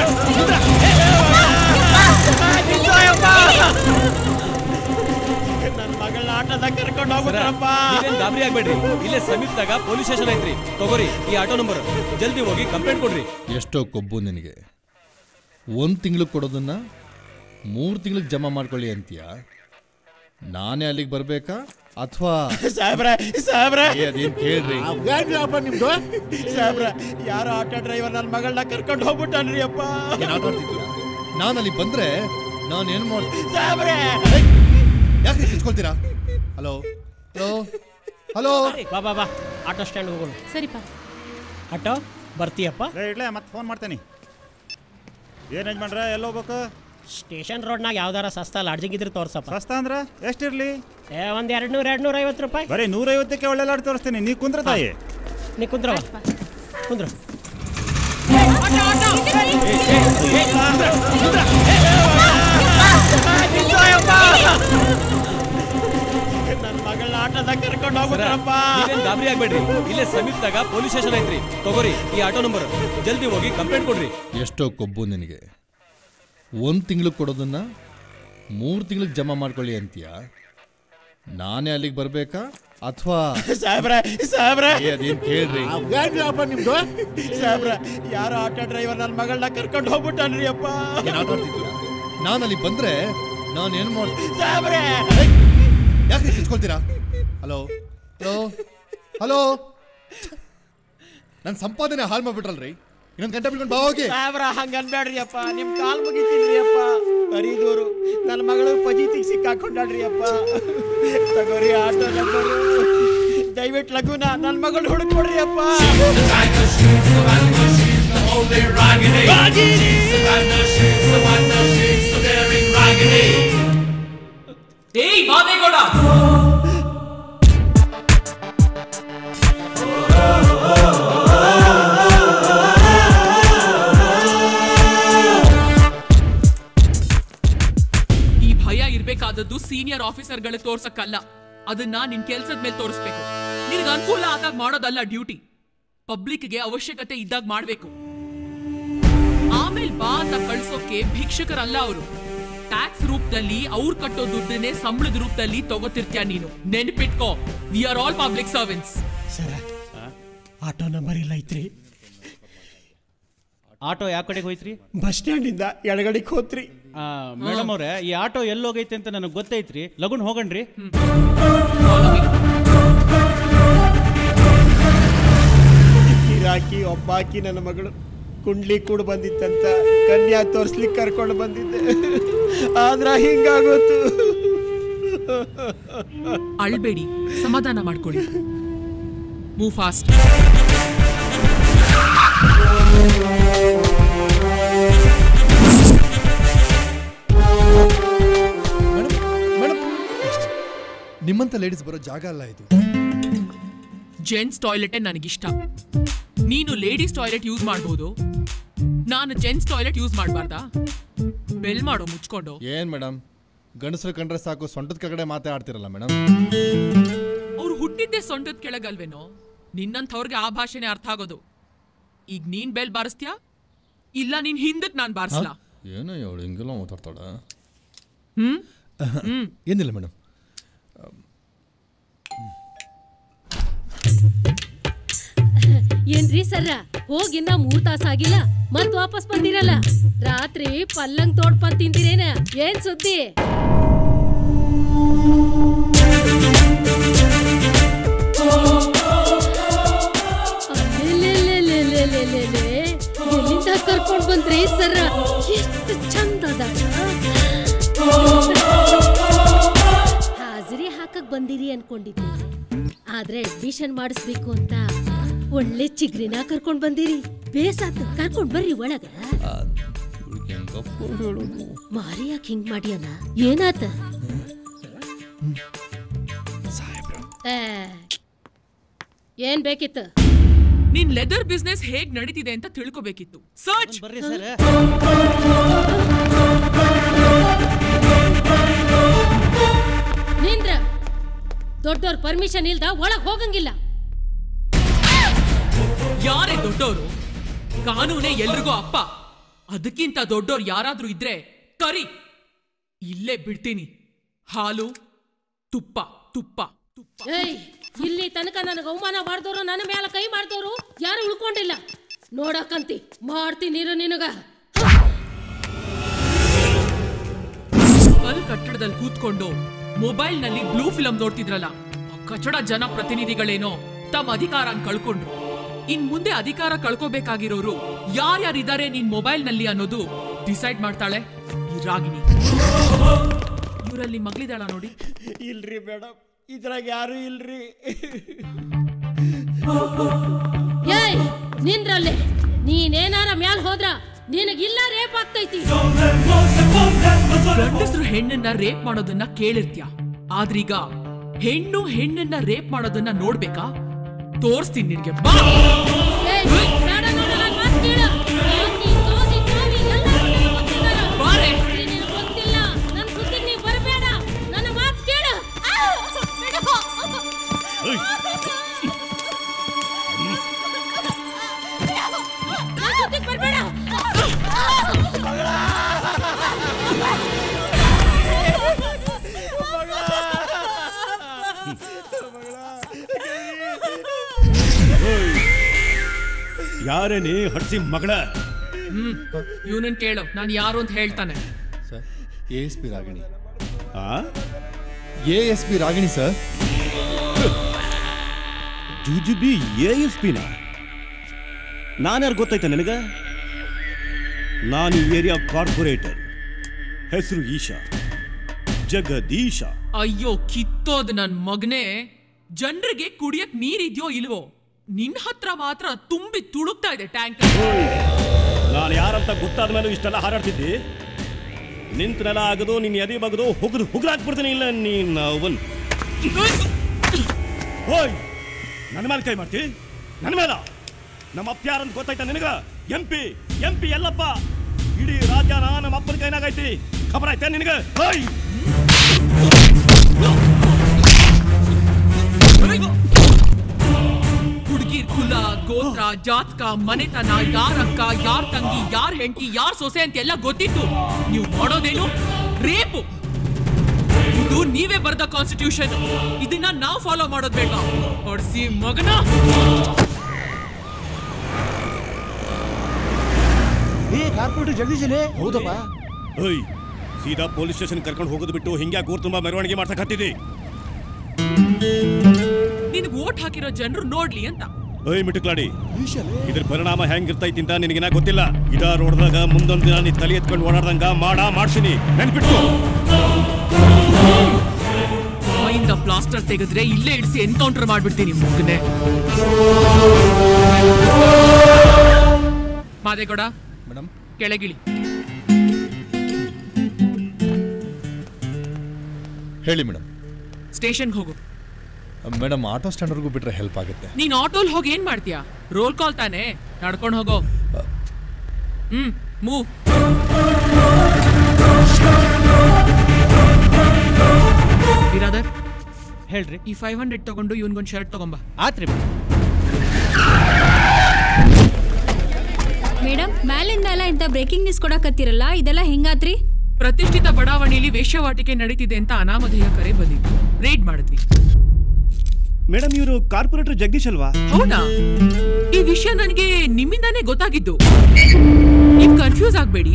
ನನ್ನ ಮಗಳ ಆಟೋದಾಗ ಕರ್ಕೊಂಡು ಹೋಗ್ಬಿಟ್ರಪ್ಪ ನೀವೇನ್ ಗಾಬರಿ ಆಗ್ಬೇಡ್ರಿ ಇಲ್ಲೇ ಸಮೀಪದಾಗ ಪೊಲೀಸ್ ಸ್ಟೇಷನ್ ಐತ್ರಿ ತಗೋರಿ ಈ ಆಟೋ ನಂಬರ್ ಜಲ್ದಿ ಹೋಗಿ ಕಂಪ್ಲೇಂಟ್ ಕೊಡ್ರಿ ಎಷ್ಟೋ ಕೊಬ್ಬು ನಿನಗೆ ಒಂದು ತಿಂಗಳು ಕೊಡೋದನ್ನ ಮೂರು ತಿಂಗಳಿಗೆ ಜಮಾ ಮಾಡ್ಕೊಳ್ಳಿ ಅಂತೀಯ ನಾನೇ ಅಲ್ಲಿಗೆ ಬರಬೇಕಾ ಅಥವಾ ಸಾಹೇಬ್ರ ಸಾಹೇಬ್ರ ಅದೇನು ಕೇಳ್ರಿ ನಿಮ್ದು ಸಾಹೇಬ್ರ ಯಾರೋ ಆಟೋ ಡ್ರೈವರ್ ನನ್ನ ಮಗಳನ್ನ ಕರ್ಕೊಂಡು ಹೋಗ್ಬಿಟ್ಟನ್ರಿ ಅಪ್ಪ ಏನ್ ಆಟ ಆಡ್ತಿದ್ದೀರಾ ನಾನು ಅಲ್ಲಿ ಬಂದ್ರೆ ನಾನು ಏನು ಮಾಡ್ತೀನಿ ಸಾಹೇಬ್ರೆ ಯಾಕೆ ಕಿಚ್ಕೊಳ್ತೀರಾ ಹಲೋ ಹಲೋ ಹಲೋ ಬಾ ಬಾ ಬಾ ಆಟೋ ಸ್ಟ್ಯಾಂಡ್ ಹೋಗೋಣ ಸರಿಪ್ಪ ಆಟೋ ಬರ್ತೀಯಪ್ಪ ಇಡ್ಲೆ ಮತ್ತೆ ಫೋನ್ ಮಾಡ್ತೇನೆ ಏನು ಯಜಮಾನ್ರೆ ಎಲ್ಲಿ ಹೋಗ್ಬೇಕು ಸ್ಟೇಷನ್ ರೋಡ್ನಾಗ ಯಾವ್ದಾರ ಸಸ್ತಾ ಲಾಡ್ಜಿಂಗ್ ಇದ್ರೆ ತೋರ್ಸಪ್ಪ ಸಸ್ತ ಅಂದ್ರೆ ಎಷ್ಟಿರ್ಲಿ ಏ ಒಂದ್ ಎರಡ್ ನೂರ ಎರಡ್ ನೂರ ಐವತ್ತು ರೂಪಾಯಿ ಬರೀ ನೂರೈವತ್ತಕ್ಕೆ ಒಳ್ಳೆ ಲಾಡ್ ತೋರಿಸ್ತೀನಿ ನೀ ಕುಂದ್ರ ತಾಯಿ ನೀ ಕುಂದ್ರ ಕುಂದ್ರ ನನ್ನ ಮಗಳ ಆಟೋದಾಗ ಕರ್ಕೊಂಡು ಹೋಗ್ಬಿಟ್ರಪ್ಪ ನೀವೇನ್ ಗಾಬರಿ ಆಗ್ಬೇಡ್ರಿ ಇಲ್ಲೇ ಸಮೀಪದಾಗ ಪೊಲೀಸ್ ಸ್ಟೇಷನ್ ಐತ್ರಿ ತಗೋರಿ ಈ ಆಟೋ ನಂಬರ್ ಜಲ್ದಿ ಹೋಗಿ ಕಂಪ್ಲೇಂಟ್ ಕೊಡ್ರಿ ಎಷ್ಟೋ ಕೊಬ್ಬು ನಿನಗೆ ಒಂದು ತಿಂಗಳು ಕೊಡೋದನ್ನ ಮೂರು ತಿಂಗಳಿಗೆ ಜಮಾ ಮಾಡ್ಕೊಳ್ಳಿ ಅಂತೀಯ ನಾನೇ ಅಲ್ಲಿಗೆ ಬರಬೇಕಾ ಅಥವಾ ಸಾಹೇಬ್ರ ಸಾಹೇಬ್ರ ಅದೇನು ಕೇಳ್ರಿ ನಿಮ್ದು ಸಾಹೇಬ್ರ ಯಾರೋ ಆಟೋ ಡ್ರೈವರ್ ನನ್ನ ಮಗಳನ್ನ ಕರ್ಕೊಂಡು ಹೋಗ್ಬಿಟ್ಟನ್ರಿ ಅಪ್ಪ ಏನ್ ಆಟ ಆಡ್ತಿದ್ದೀರಾ ನಾನು ಅಲ್ಲಿ ಬಂದ್ರೆ ನಾನು ಏನು ಮಾಡ್ತೀನಿ ಸಾಹೇಬ್ರೆ ಯಾಕೆ ಕಿಚ್ಕೊಳ್ತೀರಾ ಹಲೋ ಹಲೋ ಹಲೋ ನನ್ನ ಸಂಪಾದನೆ ಹಾಳು ಮಾಡ್ಬಿಟ್ರಲ್ರಿ ಇನ್ನೊಂದು ಗಂಟೆ ಬಿಟ್ಕೊಂಡು ಬಾ ಹೋಗಿ ಸಾಹೇಬ್ರ ಹಂಗ ಅನ್ಬೇಡ್ರಿ ಅಪ್ಪ ನಿಮ್ ಕಾಲ್ ಮುಗಿತೀನ್ರಿ ಅಪ್ಪ ಹರಿದೂರು ನನ್ನ ಮಗಳು ಪಜೀತಿಗೆ ಸಿಕ್ಕಾಕೊಂಡಾಡ್ರಿ ಅಪ್ಪ ತಗೋರಿ ಆಟೋ ನಂಬರು ದಯವಿಟ್ಟು ಲಘುನ ನನ್ನ ಮಗಳು ಹುಡುಕೊಡ್ರಿ ಅಪ್ಪ ಏಯ್ ಮಾದೇಗೌಡ ಈ ಭಯ ಇರ್ಬೇಕಾದದ್ದು ಸೀನಿಯರ್ ಆಫೀಸರ್ಗಳಿಗೆ ತೋರ್ಸಕ್ಕಲ್ಲ ಅದನ್ನ ನಿನ್ ಕೆಲ್ಸದ ಮೇಲೆ ತೋರಿಸ್ಬೇಕು ನಿನಗೆ ಅನುಕೂಲ ಆದಾಗ ಮಾಡೋದಲ್ಲ ಡ್ಯೂಟಿ ಪಬ್ಲಿಕ್ಗೆ ಅವಶ್ಯಕತೆ ಇದ್ದಾಗ ಮಾಡ್ಬೇಕು ಆಮೇಲೆ ಬಾ ಅಂತ ಕಳ್ಸೋಕೆ ಭಿಕ್ಷಕರಲ್ಲ ಅವರು ಟ್ಯಾಕ್ಸ್ ರೂಪದಲ್ಲಿ ಅವ್ರು ಕಟ್ಟೋ ದುಡ್ಡನ್ನೇ ಸಂಬಳದ ರೂಪದಲ್ಲಿ ತಗೋತಿರ್ತೀಯ ನೀನು ನೆನ್ಪಿಟ್ಕೋ we are all public servants sir auto number ಇಲ್ಲ ಐತ್ರಿ ಆಟೋ ಯಾವ ಕಡೆಗೆ ಹೋಯ್ತ್ರಿ ಬಸ್ ಸ್ಟ್ಯಾಂಡಿಂದ ಎಡಗಡೆಗೆ ಹೋತ್ರಿ ಮೇಡಮ್ ಅವ್ರೆ ಈ ಆಟೋ ಎಲ್ಲಿ ಹೋಗೈತೆ ಅಂತ ನನಗೆ ಗೊತ್ತೈತ್ರಿ ಲಗುನ್ ಹೋಗಣ್ರಿ ಇರಾಕಿ ಒಬ್ಬಾಕಿ ನನ್ನ ಮಗಳು ಕುಂಡ್ಲಿ ಕೂಡ ಬಂದಿತ್ತಂತ ಕನ್ಯಾ ತೋರ್ಸ್ಲಿಕ್ಕೆ ಕರ್ಕೊಂಡು ಬಂದಿದ್ದೆ ಆದ್ರ ಹಿಂಗಾಗೋತು ಅಳ್ಬೇಡಿ ಸಮಾಧಾನ ಮಾಡ್ಕೊಳ್ಳಿ ಮೂವ್ ಫಾಸ್ಟ್ ಮೇಡಮ್ ನಿಮ್ಮಂತ ಲೇಡೀಸ್ ಬರೋ ಜಾಗ ಅಲ್ಲ ಇದು ಜೆಂಟ್ಸ್ ಟಾಯ್ಲೆಟೇ ನನಗಿಷ್ಟ ನೀನು ಲೇಡೀಸ್ ಟಾಯ್ಲೆಟ್ ಯೂಸ್ ಮಾಡ್ಬೋದು ನಾನು ಜೆಂಟ್ಸ್ ಟಾಯ್ಲೆಟ್ ಯೂಸ್ ಮಾಡಬಾರ್ದಾ ಬೆಲ್ ಮಾಡೋ ಮುಚ್ಕೊಂಡು ಏನ್ ಮೇಡಮ್ ಗಂಡಸರು ಕಂಡ್ರೆ ಸಾಕು ಸೊಂಟದ ಕೆಳಗಡೆ ಮಾತಾಡ್ತಿರಲ್ಲ ಮೇಡಮ್ ಅವ್ರು ಹುಟ್ಟಿದ್ದೆ ಸೊಂಟದ ಕೆಳಗಲ್ವೇನೋ ನಿನ್ನಂಥವ್ರಿಗೆ ಆ ಭಾಷೆನೇ ಅರ್ಥ ಆಗೋದು ಈಗ ನೀನ್ ಬೆಲ್ ಬಾರಿಸ್ತ್ಯಾ ಇಲ್ಲ ನೀನ್ ಹಿಂದಕ್ ನಾನ್ ಬಾರಿಸ್ಲಾ ಏನೋ ಅವಳು ಹಿಂಗೆಲ್ಲ ಮಾತಾಡ್ತಾಳ ಹ್ಮ್ ಏನಿಲ್ಲ ಮೇಡಮ್ ಏನ್ರಿ ಸರ್ರ ಹೋಗಿನ್ನ ಮೂರ್ ತಾಸ ಆಗಿಲ್ಲ ಮತ್ ವಾಪಸ್ ಬಂದಿರಲ್ಲ ರಾತ್ರಿ ಪಲ್ಲಂಗ್ ತೋಡ್ಪಂದ್ ತಿಂದಿರೇನ ಏನ್ ಸುದ್ದಿ ಅಲೆಲೆಲೆಲೆಲೆಲೆಲೆ. ಎಲ್ಲಿಂದ ಕರ್ಕೊಂಡ್ ಬಂದ್ರಿ ಸರ್ರ ಎಷ್ಟು ಚಂದ ಅದಾಳ ಹಾಜರಿ ಹಾಕಕ್ ಬಂದಿರಿ ಅನ್ಕೊಂಡಿದ್ದೆ ಆದ್ರೆ ಅಡ್ಮಿಷನ್ ಮಾಡಿಸ್ಬೇಕು ಅಂತ ಒಳ್ಳೆ ಚಿಗ್ರಿನ ಕರ್ಕೊಂಡ್ ಬಂದಿರಿ ಬೇಸಾತು ಕರ್ಕೊಂಡ್ ಬರ್ರಿ ಒಳಗ ಮಾರಿ ಯಾಕೆ ಹಿಂಗ್ ಮಾಡ್ಯಾನ ಏನಾತ ಆ, ಏನ್ ಬೇಕಿತ್ತು ನಿನ್ ಲೆದರ್ ಬಿಸ್ನೆಸ್ ಹೇಗ್ ನಡೀತಿದೆ ಅಂತ ತಿಳ್ಕೊಬೇಕಿತ್ತು ಸರ್ಚ್ ಬರ್ರಿ ಸರ್ ನಿಂದ್ರ ದೊಡ್ಡೋರ್ ಪರ್ಮಿಷನ್ ಇಲ್ದ ಒಳಗ್ ಹೋಗಂಗಿಲ್ಲ ಯಾರೇ ದೊಡ್ಡವರು ಕಾನೂನೇ ಎಲ್ರಿಗೂ ಅಪ್ಪ ಅದಕ್ಕಿಂತ ದೊಡ್ಡೋರು ಯಾರಾದ್ರೂ ಇದ್ರೆ ಕರಿ ಇಲ್ಲೇ ಬಿಡ್ತೀನಿ ಹಾಲು ತುಪ್ಪ ತುಪ್ಪ ತುಪ್ಪ ಏಯ್ ಇಲ್ಲಿ ತನಕ ನನಗೆ ಅವಮಾನ ಮಾಡ್ದವ್ರು ನನ್ನ ಮೇಲೆ ಕೈ ಮಾಡ್ದವ್ರು ಯಾರು ಉಳ್ಕೊಂಡಿಲ್ಲ ನೋಡಕ್ಕಂತಿ ಮಾಡ್ತೀನಿ ಇರು ನಿನಗ ಕಲ್ ಕಟ್ಟಡದಲ್ಲಿ ಕೂತ್ಕೊಂಡು ಮೊಬೈಲ್ ನಲ್ಲಿ ಬ್ಲೂ ಫಿಲಂ ನೋಡ್ತಿದ್ರಲ್ಲ ಆ ಕಚಡ ಜನ ಪ್ರತಿನಿಧಿಗಳೇನೋ ತಮ್ಮ ಅಧಿಕಾರನ್ ಕಳ್ಕೊಂಡ್ರು ಇನ್ ಮುಂದೆ ಅಧಿಕಾರ ಕಳ್ಕೋಬೇಕಾಗಿರೋರು ಯಾರ್ಯಾರಿದ್ದಾರೆ ನಿನ್ ಮೊಬೈಲ್ ನಲ್ಲಿ ಅನ್ನೋದು ಡಿಸೈಡ್ ಮಾಡ್ತಾಳೆ ಈ ರಾಗಿಣಿ ಇವರಲ್ಲಿ ಮಗಳಿದಾಳ ನೋಡಿ ಇಲ್ರಿ ಮೇಡಮ್ ಇದ್ರಾಗ ಯಾರು ಇಲ್ರಿ ಏಯ್ ನಿಂದ್ರಲ್ಲಿ ನೀನೇನಾರ ಮ್ಯಾಲ್ ಹೋದ್ರ ನಿನಗಿಲ್ಲ ರೇಪ್ ಆಗ್ತೈತಿ ಗಂಡಸರು ಹೆಣ್ಣನ್ನ ರೇಪ್ ಮಾಡೋದನ್ನ ಕೇಳಿರ್ತ್ಯ ಆದ್ರೀಗ ಹೆಣ್ಣು ಹೆಣ್ಣನ್ನ ರೇಪ್ ಮಾಡೋದನ್ನ ನೋಡ್ಬೇಕಾ ತೋರಿಸ್ತೀನಿ ನಿನ್ಗೆ ಬಾ ಏಯ್, ಬೇಡ ನೋಡು, ನನ್ ಮಾತ್ ಕೇಳು. ಆಕಿ, ತೋದಿ, ತೋದಿ, ಎಲ್ಲರೂ ನಿನಗ್ ಗೊತ್ತಿದಾರ. ಬಾರೆ. ಆಕಿ ನಿನಗ್ ಗೊತ್ತಿಲ್ಲ ನನ್ ಸುದ್ದಿಗ್ ನೀ ಬರಬೇಡ ನನ್ನ ಮಾತ್ ಕೇಳು ಆ, ಬಿಡು. ನನ್ ಸುದ್ದಿಗ್ ಬರ್ಬೇಡ ಯಾರೇನೇ ಹಡ್ಸಿ ಮಗಳ ಹ್ಮ್ ಇವನನ್ ಕೇಳು ನಾನು ಯಾರು ಅಂತ ಹೇಳ್ತಾನೆ sir A S P Ragini ಆ A S P Ragini sir ಜುಜುಬಿ ಎ ಎಸ್ ಪಿನ ನಾನ್ಯಾರು ಗೊತ್ತೈತೆ ನಿನಗ ನಾನು ಈ ಏರಿಯಾ ಕಾರ್ಪೊರೇಟರ್ ಹೆಸರು ಈಶಾ ಜಗದೀಶ ಅಯ್ಯೋ ಕಿತ್ತೋದ್ ನನ್ ಮಗನೇ ಜನರಿಗೆ ಕುಡಿಯಕ್ ನೀರಿದ್ಯೋ ಇಲ್ವೋ ನಿನ್ ಹತ್ರ ಮಾತ್ರ ತುಂಬಿ ತುಳುಕ್ತಾ ಇದೆ ಟ್ಯಾಂಕ್ ನಾನು ಯಾರಂತ ಗೊತ್ತಾದ ಮೇಲೂ ಇಷ್ಟೆಲ್ಲ ಹಾರಾಡ್ತಿದ್ದಿ ನಿಂತ ನೆಲ ಆಗದು ನಿನ್ನ ಎದೆ ಬಗದು ಹುಗ್ದು ಹುಗ್ರಾಕ್ಬಿಡ್ತೀನಿ ಇಲ್ಲ ನೀನ್ ಅವನ್ ಓಯ್ ನನ್ನ ಮೇಲೆ ಕೈ ಮಾಡ್ತಿ ನನ್ನ ಮೇಲ ನಮ್ಮ ಅಪ್ಪ ಯಾರಂತ ಗೊತ್ತಾಯ್ತಾ ನಿನಗ ಎಂ ಪಿ ಎಂ ಪಿ ಎಲ್ಲಪ್ಪ ಇಡೀ ರಾಜ್ಯನ ನಮ್ಮ ಅಪ್ಪನ ಕೈನಾಗೈತಿ ಖಬರ್ ಆಯ್ತಾ ನಿನಗ ಓಯ್ ಹುಡುಗಿರ್ ಕುಲ ಗೋತ್ರ ಜಾತಕ ಮನೆತನ ಯಾರ ಅಕ್ಕ ಯಾರ್ ತಂಗಿ ಯಾರ್ ಹೆಂಡತಿ ಯಾರ್ ಸೊಸೆ ಅಂತ ಎಲ್ಲ ಗೊತ್ತಿತ್ತು ನೀವು ಮಾಡೋದೇನು ರೇಪು ಇದು ನೀವೇ ಬರೆದ ಕಾನ್ಸ್ಟಿಟ್ಯೂಷನ್ ಇದನ್ನ ನಾವು ಫಾಲೋ ಮಾಡೋದ್ ಬೇಡ ಹೊಡ್ಸಿ ಮಗನ ಓಯ್ ಸೀದಾ ಪೊಲೀಸ್ ಸ್ಟೇಷನ್ ಕರ್ಕೊಂಡು ಹೋಗೋದು ಬಿಟ್ಟು ಹಿಂಗ್ಯಾ ಊರ್ ತುಂಬಾ ಮೆರವಣಿಗೆ ಮಾಡ್ಸಕ್ ಹತ್ತಿದ್ದಿ ನಿನಗ್ ಓಟ್ ಹಾಕಿರೋ ಜನರು ನೋಡ್ಲಿ ಅಂತ ಓಯ್ ಮಿಟುಕ್ಲಾಡಿ ಇದ್ರ ಪರಿಣಾಮ ಹೆಂಗಿರ್ತೈತಿ ಅಂತ ನಿನಗಿನ ಗೊತ್ತಿಲ್ಲ ಇದ ರೋಡ್ದಾಗ ಮುಂದೊಂದ್ ದಿನ ನೀ ತಲೆ ಎತ್ಕೊಂಡು ಓಡಾಡ್ದಂಗ ಮಾಡ ಮಾಡ್ಸಿನಿ ನೆನ್ಪಿಟ್ಕೋ ಮೈಂದ ಪ್ಲಾಸ್ಟರ್ ತೆಗೆದ್ರೆ ಇಲ್ಲೇ ಇಡಿಸಿ ಎನ್ಕೌಂಟರ್ ಮಾಡ್ಬಿಡ್ತೀನಿ ಮಗನೆ ಮಾದೇಗೌಡ ಮೇಡಮ್ ಕೆಳಗಿಳಿ ಹೇಳಿ ಮೇಡಮ್ ಸ್ಟೇಷನ್ಗೆ ಹೋಗು ಮೇಡಮ್ ಆಟೋ ಸ್ಟ್ಯಾಂಡ್ವರೆಗೂ ಬಿಟ್ರೆ ಹೆಲ್ಪ್ ಆಗುತ್ತೆ ನೀನ್ ಆಟೋಲ್ ಹೋಗಿ ಏನ್ ಮಾಡ್ತೀಯಾ ರೋಲ್ ಕಾಲ್ ತಾನೆ ನಡ್ಕೊಂಡು ಹೋಗೋ ಹ್ಮ್ ಮೂವ್ ಬಿರಾದರ್ ಹೇಳ್ರಿ ಈ ಫೈವ್ ಹಂಡ್ರೆಡ್ ತಗೊಂಡು ಇವನ್ಗೊಂದು ಶರ್ಟ್ ತಗೊಂಬ ಆತ್ರಿ ಮೇಡಮ್ ಮ್ಯಾಲಿಂದ ಎಲ್ಲ ಇಂಥ ಬ್ರೇಕಿಂಗ್ ನ್ಯೂಸ್ ಕೊಡಕತ್ತಿರಲ್ಲ ಇದೆಲ್ಲ ಹೆಂಗಾತ್ರಿ ಪ್ರತಿಷ್ಠಿತ ಬಡಾವಣೆಯಲ್ಲಿ ವೇಶ್ಯವಾಟಿಕೆ ನಡೀತಿದೆ ಅಂತ ಅನಾಮಧೇಯ ಕರೆ ಬಂದಿತ್ತು ರೇಡ್ ಮಾಡಿದ್ವಿ ಮೇಡಮ್ ಇವರು ಕಾರ್ಪೊರೇಟರ್ ಜಗದೀಶ್ ಅಲ್ವಾ ಹೌದಾ ಈ ವಿಷಯ ನನಗೆ ನಿಮ್ಮಿಂದಾನೇ ಗೊತ್ತಾಗಿದ್ದು ನೀವ್ ಕನ್ಫ್ಯೂಸ್ ಆಗ್ಬೇಡಿ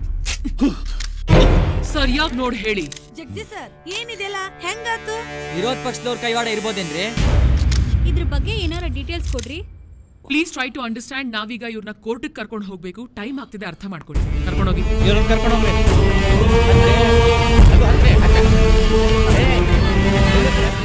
ಸರಿಯಾಗಿ ನೋಡಿ ಹೇಳಿ ಜಗದೀಶ್ ಸರ್ ಏನಿದೆಲ್ಲ ಹೆಂಗಾತು ವಿರೋಧ ಪಕ್ಷದವ್ರ ಕೈವಾಡ ಇರ್ಬೋದೇನ್ರಿ ಇದ್ರ ಬಗ್ಗೆ ಏನಾರ ಡೀಟೇಲ್ಸ್ ಕೊಡ್ರಿ ಪ್ಲೀಸ್ ಟ್ರೈ ಟು ಅಂಡರ್ಸ್ಟ್ಯಾಂಡ್ ನಾವೀಗ ಇವ್ರನ್ನ ಕೋರ್ಟಿಗೆ ಕರ್ಕೊಂಡು ಹೋಗ್ಬೇಕು ಟೈಮ್ ಆಗ್ತಿದೆ ಅರ್ಥ ಮಾಡ್ಕೊಳ್ಳಿ ಕರ್ಕೊಂಡೋಗಿ ಇವ್ರನ್ನ ಕರ್ಕೊಂಡು ಹೋಗ್ರಿ ಅಂದ್ರೆ ಅದು ಅಂದ್ರೆ